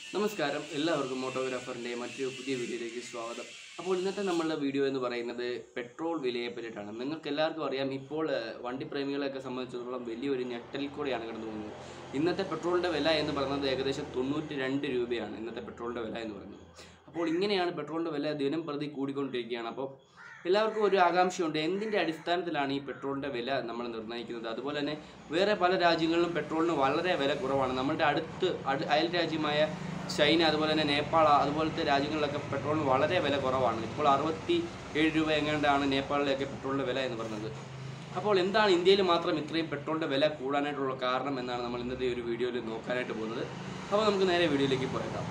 നമസ്കാരം എല്ലാവർക്കും മോട്ടോഗ്രാഫറിൻ്റെ മറ്റൊരു പുതിയ വീഡിയോയിലേക്ക് സ്വാഗതം അപ്പോൾ ഇന്നത്തെ നമ്മളുടെ വീഡിയോ എന്ന് പറയുന്നത് പെട്രോൾ വിലയെ പറ്റിയിട്ടാണ് നിങ്ങൾക്ക് എല്ലാവർക്കും അറിയാം ഇപ്പോൾ ഏഹ്, വണ്ടി പ്രേമികളെയൊക്കെ സംബന്ധിച്ചിടത്തോളം വലിയൊരു ഞെട്ടലിൽ കൂടെയാണ് കടന്നു പോകുന്നത് ഇന്നത്തെ പെട്രോളിൻ്റെ വില എന്ന് പറയുന്നത് ഏകദേശം തൊണ്ണൂറ്റി രണ്ട് രൂപയാണ് ഇന്നത്തെ പെട്രോളിൻ്റെ വില എന്ന് പറയുന്നത് അപ്പോൾ ഇങ്ങനെയാണ് പെട്രോളിൻ്റെ വില ദിനം പ്രതി കൂടിക്കൊണ്ടിരിക്കുകയാണ് അപ്പോൾ എല്ലാവർക്കും ഒരു ആകാംക്ഷയുണ്ട് എന്തിൻ്റെ അടിസ്ഥാനത്തിലാണ് ഈ പെട്രോളിൻ്റെ വില നമ്മൾ നിർണ്ണയിക്കുന്നത് അതുപോലെ തന്നെ വേറെ പല രാജ്യങ്ങളിലും പെട്രോളിന് വളരെ വില കുറവാണ് നമ്മുടെ അടുത്ത് അട് അയൽ രാജ്യമായ ചൈന അതുപോലെ തന്നെ നേപ്പാൾ അതുപോലത്തെ രാജ്യങ്ങളിലൊക്കെ പെട്രോളിന് വളരെ വില കുറവാണ് ഇപ്പോൾ അറുപത്തി ഏഴ് രൂപ എങ്ങാണ്ടാണ് നേപ്പാളിലൊക്കെ പെട്രോളിൻ്റെ വില എന്ന് പറയുന്നത് അപ്പോൾ എന്താണ് ഇന്ത്യയിൽ മാത്രം ഇത്രയും പെട്രോളിൻ്റെ വില കൂടാനായിട്ടുള്ള കാരണം എന്നാണ് നമ്മൾ ഇന്നത്തെ ഈ ഒരു വീഡിയോയിൽ നോക്കാനായിട്ട് പോകുന്നത് അപ്പോൾ നമുക്ക് നേരെ വീഡിയോയിലേക്ക് പോയേക്കാം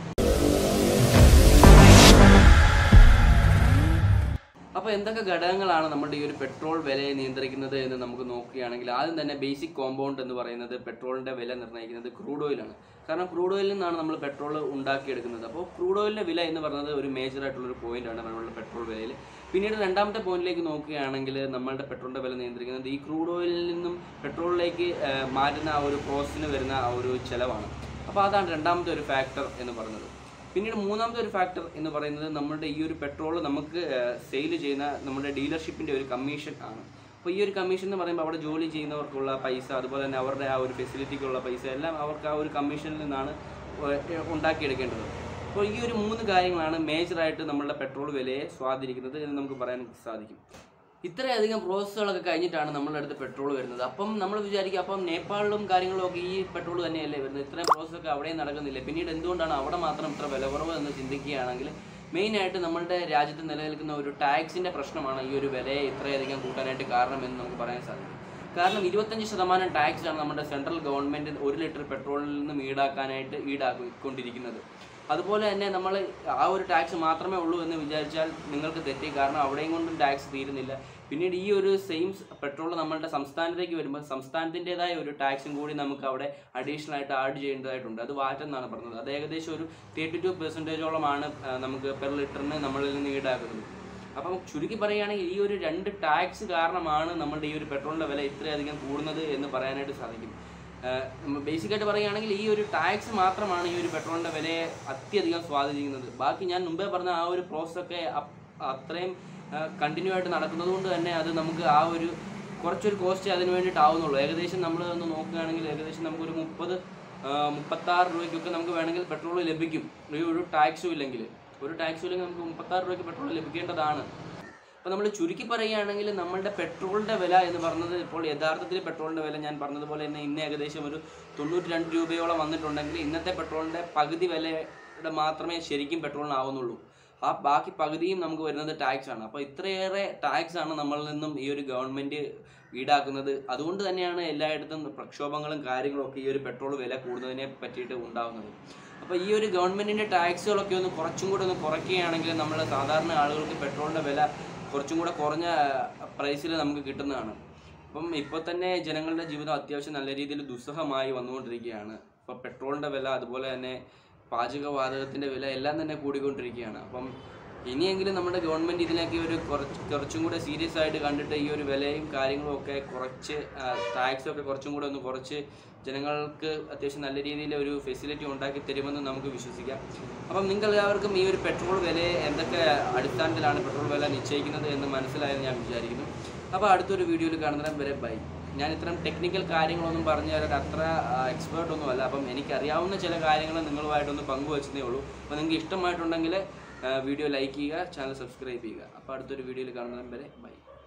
അപ്പോൾ എന്തൊക്കെ ഘടകങ്ങളാണ് നമ്മുടെ ഈ ഒരു പെട്രോൾ വിലയെ നിയന്ത്രിക്കുന്നത് എന്ന് നമുക്ക് നോക്കുകയാണെങ്കിൽ ആദ്യം തന്നെ ബേസിക് കോമ്പൗണ്ട് എന്ന് പറയുന്നത് പെട്രോളിൻ്റെ വില നിർണ്ണയിക്കുന്നത് ക്രൂഡ് ഓയിലാണ് കാരണം ക്രൂഡ് ഓയിലിൽ നിന്നാണ് നമ്മൾ പെട്രോൾ ഉണ്ടാക്കിയെടുക്കുന്നത് അപ്പോൾ ക്രൂഡ് ഓയിലിൻ്റെ വില എന്ന് പറയുന്നത് ഒരു മേജർ ആയിട്ടുള്ള ഒരു പോയിന്റാണ് നമ്മളുടെ പെട്രോൾ വിലയിൽ പിന്നീട് രണ്ടാമത്തെ പോയിന്റിലേക്ക് നോക്കുകയാണെങ്കിൽ നമ്മളുടെ പെട്രോളിൻ്റെ വില നിയന്ത്രിക്കുന്നത് ഈ ക്രൂഡ് ഓയിലിൽ നിന്നും പെട്രോളിലേക്ക് ആ, മാറ്റുന്ന ആ ഒരു പ്രോസസ്സിന് വരുന്ന ആ ഒരു ചിലവാണ് അപ്പോൾ അതാണ് രണ്ടാമത്തെ ഒരു ഫാക്ടർ എന്ന് പറയുന്നത് പിന്നീട് മൂന്നാമത്തെ ഒരു ഫാക്ടർ എന്ന് പറയുന്നത് നമ്മുടെ ഈ ഒരു പെട്രോൾ നമുക്ക് സെയിൽ ചെയ്യുന്ന നമ്മുടെ ഡീലർഷിപ്പിൻ്റെ ഒരു കമ്മീഷൻ ആണ് അപ്പോൾ ഈ ഒരു കമ്മീഷൻ എന്ന് പറയുമ്പോൾ അവിടെ ജോലി ചെയ്യുന്നവർക്കുള്ള പൈസ അതുപോലെ തന്നെ അവരുടെ ആ ഒരു ഫെസിലിറ്റിക്കുള്ള പൈസ എല്ലാം അവർക്ക് ആ ഒരു കമ്മീഷനിൽ നിന്നാണ് ഏഹ് ഉണ്ടാക്കിയെടുക്കേണ്ടത് അപ്പോൾ ഈ ഒരു മൂന്ന് കാര്യങ്ങളാണ് മേജറായിട്ട് നമ്മളുടെ പെട്രോൾ വിലയെ സ്വാധീനിക്കുന്നത് എന്ന് നമുക്ക് പറയാൻ സാധിക്കും ഇത്രയധികം പ്രോസസ്സുകളൊക്കെ കഴിഞ്ഞിട്ടാണ് നമ്മളുടെ അടുത്ത് പെട്രോൾ വരുന്നത് അപ്പം നമ്മൾ വിചാരിക്കും അപ്പം നേപ്പാളിലും കാര്യങ്ങളും ഒക്കെ ഈ പെട്രോൾ തന്നെയല്ലേ വരുന്നത് ഇത്രയും പ്രോസസ്സൊക്കെ അവിടെയും നടക്കുന്നില്ല പിന്നീട് എന്തുകൊണ്ടാണ് അവിടെ മാത്രം ഇത്ര വില കുറവ് എന്ന് ചിന്തിക്കുകയാണെങ്കിൽ മെയിനായിട്ട് നമ്മളുടെ രാജ്യത്ത് നിലനിൽക്കുന്ന ഒരു ടാക്സിൻ്റെ പ്രശ്നമാണ് ഈ ഒരു വിലയെ ഇത്രയധികം കൂട്ടാനായിട്ട് കാരണമെന്ന് നമുക്ക് പറയാൻ സാധിക്കും കാരണം ഇരുപത്തഞ്ച് ശതമാനം ടാക്സ് ആണ് നമ്മുടെ സെൻട്രൽ ഗവൺമെൻറ് ഒരു ലിറ്റർ പെട്രോളിൽ നിന്നും ഈടാക്കാനായിട്ട് ഈടാക്കിക്കൊണ്ടിരിക്കുന്നത് അതുപോലെ തന്നെ നമ്മൾ ആ ഒരു ടാക്സ് മാത്രമേ ഉള്ളൂ എന്ന് വിചാരിച്ചാൽ നിങ്ങൾക്ക് തെറ്റി കാരണം അവിടെയും കൊണ്ടും ടാക്സ് തീരുന്നില്ല പിന്നീട് ഈ ഒരു സെയിം പെട്രോൾ നമ്മളുടെ സംസ്ഥാനത്തേക്ക് വരുമ്പോൾ സംസ്ഥാനത്തിൻ്റെതായ ഒരു ടാക്സും കൂടി നമുക്ക് അവിടെ അഡീഷണൽ ആയിട്ട് ആഡ് ചെയ്യേണ്ടതായിട്ടുണ്ട് അത് വാറ്റ് എന്നാണ് പറഞ്ഞത് അത് ഏകദേശം ഒരു തേർട്ടി ടു പെർസെൻറ്റേജോളമാണ് നമുക്ക് പെർ ലിറ്ററിന് നമ്മളിൽ നിന്ന് ഈടാക്കുന്നത് അപ്പം ചുരുക്കി പറയുകയാണെങ്കിൽ ഈ ഒരു രണ്ട് ടാക്സ് കാരണമാണ് നമ്മുടെ ഈ ഒരു പെട്രോളിൻ്റെ വില ഇത്രയധികം കൂടുന്നത് എന്ന് പറയാനായിട്ട് സാധിക്കും ബേസിക്കായിട്ട് പറയുകയാണെങ്കിൽ ഈ ഒരു ടാക്സ് മാത്രമാണ് ഈ ഒരു പെട്രോളിൻ്റെ വിലയെ അത്യധികം സ്വാധീനിക്കുന്നത് ബാക്കി ഞാൻ മുമ്പേ പറഞ്ഞ ആ ഒരു പ്രോസസ്സൊക്കെ അപ്- അത്രയും കണ്ടിന്യൂ ആയിട്ട് നടക്കുന്നത് കൊണ്ട് തന്നെ അത് നമുക്ക് ആ ഒരു കുറച്ചൊരു കോസ്റ്റ് അതിന് വേണ്ടിയിട്ട് ആവുന്നുള്ളൂ ഏകദേശം നമ്മൾ ഒന്ന് നോക്കുകയാണെങ്കിൽ ഏകദേശം നമുക്കൊരു മുപ്പത് മുപ്പത്താറ് രൂപയ്ക്കൊക്കെ നമുക്ക് വേണമെങ്കിൽ പെട്രോൾ ലഭിക്കും ഈ ഒരു ടാക്സും ഇല്ലെങ്കിൽ ഒരു ടാക്സും ഇല്ലെങ്കിൽ നമുക്ക് മുപ്പത്താറ് രൂപയ്ക്ക് പെട്രോൾ ലഭിക്കേണ്ടതാണ് അപ്പോൾ നമ്മൾ ചുരുക്കി പറയുകയാണെങ്കിൽ നമ്മളുടെ പെട്രോളിൻ്റെ വില എന്ന് പറഞ്ഞത് ഇപ്പോൾ യഥാർത്ഥത്തിൽ പെട്രോളിൻ്റെ വില ഞാൻ പറഞ്ഞതുപോലെ തന്നെ ഇന്ന് ഏകദേശം ഒരു തൊണ്ണൂറ്റി രണ്ട് രൂപയോളം വന്നിട്ടുണ്ടെങ്കിൽ ഇന്നത്തെ പെട്രോളിൻ്റെ പകുതി വിലയുടെ മാത്രമേ ശരിക്കും പെട്രോളിനാവുന്നുള്ളൂ ആ ബാക്കി പകുതിയും നമുക്ക് വരുന്നത് ടാക്സ് ആണ് അപ്പോൾ ഇത്രയേറെ ടാക്സ് ആണ് നമ്മളിൽ നിന്നും ഈ ഒരു ഗവൺമെൻറ് ഈടാക്കുന്നത് അതുകൊണ്ട് തന്നെയാണ് എല്ലായിടത്തും പ്രക്ഷോഭങ്ങളും കാര്യങ്ങളും ഒക്കെ ഈ ഒരു പെട്രോൾ വില കൂടുന്നതിനെ പറ്റിയിട്ട് ഉണ്ടാകുന്നത് അപ്പോൾ ഈ ഒരു ഗവൺമെൻറ്റിൻ്റെ ടാക്സുകളൊക്കെ ഒന്ന് കുറച്ചും കൂടെ ഒന്ന് കുറയ്ക്കുകയാണെങ്കിൽ നമ്മൾ സാധാരണ ആളുകൾക്ക് പെട്രോളിൻ്റെ വില കുറച്ചും കൂടെ കുറഞ്ഞ പ്രൈസിൽ നമുക്ക് കിട്ടുന്നതാണ് അപ്പം ഇപ്പോൾ തന്നെ ജനങ്ങളുടെ ജീവിതം അത്യാവശ്യം നല്ല രീതിയിൽ ദുസ്സഹമായി വന്നുകൊണ്ടിരിക്കുകയാണ് ഇപ്പോൾ പെട്രോളിൻ്റെ വില അതുപോലെ തന്നെ പാചകവാതകത്തിൻ്റെ വില എല്ലാം തന്നെ കൂടിക്കൊണ്ടിരിക്കുകയാണ് അപ്പം ഇനിയെങ്കിലും നമ്മുടെ ഗവൺമെൻറ് ഇതിനൊക്കെ ഒരു കുറച്ച് കുറച്ചും കൂടെ സീരിയസ് ആയിട്ട് കണ്ടിട്ട് ഈ ഒരു വിലയും കാര്യങ്ങളും ഒക്കെ കുറച്ച് ടാക്സും ഒക്കെ കുറച്ചും കൂടെ ഒന്ന് കുറച്ച് ജനങ്ങൾക്ക് അത്യാവശ്യം നല്ല രീതിയിൽ ഒരു ഫെസിലിറ്റി ഉണ്ടാക്കി തരുമെന്ന് നമുക്ക് വിശ്വസിക്കാം അപ്പം നിങ്ങൾ എല്ലാവർക്കും ഈ ഒരു പെട്രോൾ വില എന്തൊക്കെ അടിസ്ഥാനത്തിലാണ് പെട്രോൾ വില നിശ്ചയിക്കുന്നത് എന്ന് മനസ്സിലായെന്ന് ഞാൻ വിചാരിക്കുന്നു അപ്പോൾ അടുത്തൊരു വീഡിയോയിൽ കാണുന്നതിനും വരെ ബൈ ഞാൻ ഇത്തരം ടെക്നിക്കൽ കാര്യങ്ങളൊന്നും പറഞ്ഞു തരാൻ അത്ര എക്സ്പേർട്ട് ഒന്നും അല്ല അപ്പം എനിക്കറിയാവുന്ന ചില കാര്യങ്ങൾ നിങ്ങളുമായിട്ടൊന്ന് പങ്കുവച്ചതേ ഉള്ളൂ അപ്പോൾ നിങ്ങൾക്ക് ഇഷ്ടമായിട്ടുണ്ടെങ്കിൽ വീഡിയോ ലൈക്ക് ചെയ്യുക ചാനൽ സബ്സ്ക്രൈബ് ചെയ്യുക അപ്പോൾ അടുത്തൊരു വീഡിയോയിൽ കാണുന്നതിനും വരെ ബൈ